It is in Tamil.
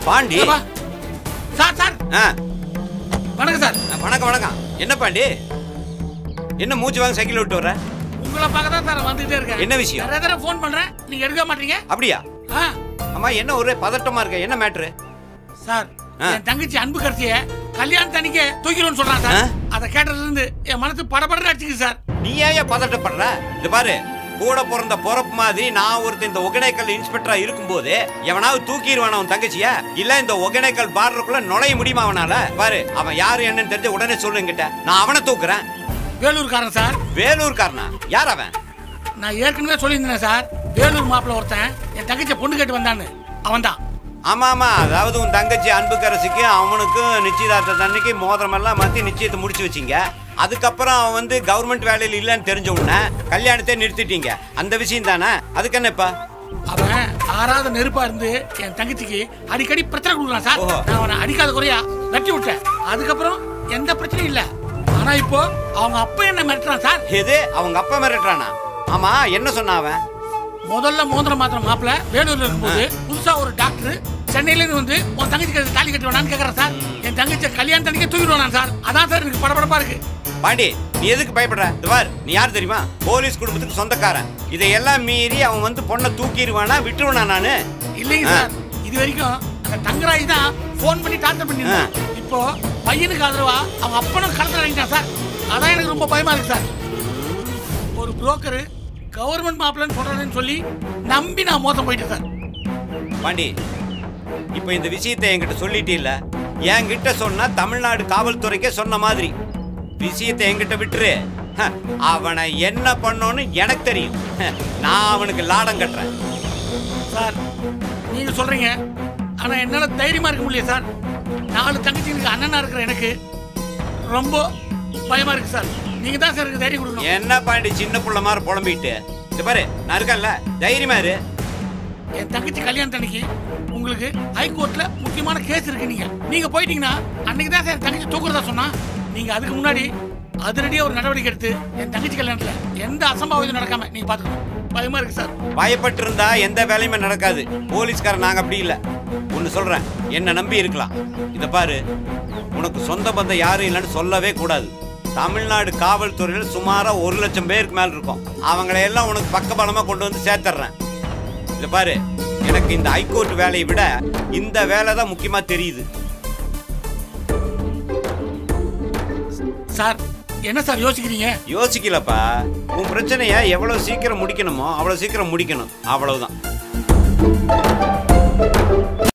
பாண்டி ஏப்பா. சார் சார் ஆ வணக்கம் சார் வணக்கம் வணக்கம் என்ன பாண்டி என்ன மூச்சு வாங்க சைக்கிள் விட்டு வர்ற உங்களை பார்க்க தான் சார் வந்துகிட்டே இருக்கேன் என்ன விஷயம்? நிறைய தடவை ஃபோன் பண்றேன் நீங்க எடுக்க மாட்டீங்க அப்படியா ஆ அம்மா என்ன ஒரே பதட்டமா இருக்க என்ன மேட்ரு சார் ஆ. என் தங்கச்சி அன்பு கடைசிய கல்யாணம் தனிக்க தூக்கிடும்னு சொல்றான் சார் ஆ? அதை கேட்டதுல இருந்து என் மனசு படபடன்னு அடிச்சுக்கு சார் நீ ஏன் பதட்டப்படுற இது பாரு கூட பிறந்த பொறப்பு மாதிரி நான் ஒருத்தன் இந்த ஒகேனக்கல் இன்ஸ்பெக்டரா இருக்கும்போது எவனாவது தூக்கிடுவான அவன் தங்கச்சிய இல்ல இந்த ஒகேனக்கல் பார்டருக்குள்ள நுழைய முடியுமா அவனால பாரு அவன் யாரு என்னன்னு தெரிஞ்ச உடனே சொல்லு என்கிட்ட நான் அவனை தூக்குறேன் வேலூர்காரன் சார் வேலூர்காரனா யார் அவன் நான் ஏற்கனவே சொல்லியிருந்தேன் சார் வேலூர் மாப்பிள்ள ஒருத்தன் என் தங்கச்சியை பொண்ணு கேட்டு வந்தான்னு அவன்தான் ஆமா ஆமா அதாவது உன் தங்கச்சி அன்புக்கரசிக்கு அவனுக்கும் நிச்சயதார்த்த அன்னைக்கு மோதிரம் எல்லாம் மாத்தி நிச்சயத்தை முடிச்சு வச்சீங்க அதுக்கப்புறம் அவன் வந்து கவர்மெண்ட் வேலையில் இல்லைன்னு தெரிஞ்ச உடனே கல்யாணத்தை நிறுத்திட்டீங்க அந்த விஷயம் தானே அதுக்கு என்ன இப்ப அவன் ஆறாவது நெருப்பா இருந்து என் தங்கச்சிக்கு அடிக்கடி பிரச்சனை கொடுக்குறான் சார் ஓஹோ. நான் அவனை அடிக்காத குறையா வெட்டி விட்டேன் அதுக்கப்புறம் எந்த பிரச்சனையும் இல்ல ஆனா இப்போ அவங்க அப்பா என்ன மிரட்டுறான் சார் எது அவங்க அப்பா மிரட்டுறானா ஆமா என்ன சொன்னான் அவன் முதல்ல மோதிரம் மாத்திர மாப்பிள்ள வேலூர்ல இருக்கும்போது புதுசா ஒரு டாக்டர் சென்னையில இருந்து வந்து உன் தங்கச்சிக்கு தாலி கட்டி வேணான்னு கேக்குறேன் சார் என் தங்கச்சி கல்யாணம் தனிக்க தூக்கிடுவானா சார் அதான் சார் எனக்கு படபடப்பா இருக்கு பாண்டி நீ எதுக்கு பயப்படுற இது பார் நீ யார் தெரியுமா போலீஸ் குடும்பத்துக்கு சொந்தக்காரன் இதையெல்லாம் மீறி அவன் வந்து பொண்ணை தூக்கிடுவானா விட்டுருவானா நானு இல்லைங்க ஆ. சார் இது வரைக்கும் அந்த தங்கராஜ் தான் ஃபோன் பண்ணி டார்ச்சர் பண்ணிருந்தான் இப்போ பையனுக்கு ஆதரவா அவங்க அப்பனும் கடத்தல் இறங்கிட்டான் சார் அதான் எனக்கு ரொம்ப பயமா இருக்கு சார் ஒரு புரோக்கர் கவர்மெண்ட் மாப்பிள்ளன்னு சொல்றாருன்னு சொல்லி நம்பி நான் மோசம் போயிட்டேன் சார் பாண்டி இப்போ இந்த விஷயத்தை என்கிட்ட சொல்லிட்டே இல்ல என்கிட்ட சொன்னா தமிழ்நாடு காவல்துறைக்கே சொன்ன மாதிரி விஷயத்தை என்கிட்ட விட்டுரு ஹ, அவனை என்ன பண்ணோன்னு எனக்கு தெரியும் ஹ, நான் அவனுக்கு லாடம் கட்டுறேன் சார் நீங்க சொல்றீங்க ஆனா என்னால தைரியமா இருக்க முடியல சார் நாலு தங்கச்சிங்களுக்கு அண்ணனா இருக்கிற எனக்கு ரொம்ப பயமா இருக்கு சார் நீங்க தான் சார் எனக்கு தைரியம் கொடுக்கணும் என்ன பாண்டி சின்ன புள்ள மாதிரி புலம்பிட்டு இந்த பாரு நான் இருக்கேன்ல தைரியமா இரு என் தங்கச்சி கல்யாணம் அன்னைக்கு உங்களுக்கு ஹைகோர்ட்ல முக்கியமான கேஸ் இருக்கு நீங்க நீங்க போயிட்டீங்கன்னா அன்னைக்கு தான் சார் என் தங்கச்சி தூக்குறதா சொன்னா நீங்க அதுக்கு முன்னாடி அதிரடியா ஒரு நடவடிக்கை எடுத்து என் தங்கச்சி கல்யாணத்துல எந்த அசம்பாவிதம் நடக்காம நீங்க பாத்துக்கணும் பயமா இருக்கு சார் பயப்பட்டு இருந்தா எந்த வேலையுமே நடக்காது போலீஸ்காரன் நாங்க அப்படி இல்ல ஒன்னு சொல்றேன் என்ன நம்பி இருக்கலாம் இத பாரு உனக்கு சொந்த பந்தம் யாரும் இல்லைன்னு சொல்லவே கூடாது தமிழ்நாடு காவல்துறையில் சுமாரா ஒரு லட்சம் பேருக்கு மேல இருக்கும் அவங்களை எல்லாம் உனக்கு பக்கபலமா கொண்டு வந்து சேர்த்துறேன் இத பாரு எனக்கு இந்த ஹைகோர்ட் வேலையை விட இந்த வேலை தான் முக்கியமா தெரியுது சார் என்ன சார் யோசிக்கிறீங்க யோசிக்கலப்பா உன் பிரச்சனைய எவ்வளவு சீக்கிரம் முடிக்கணுமோ அவ்வளவு சீக்கிரம் முடிக்கணும் அவ்வளவுதான்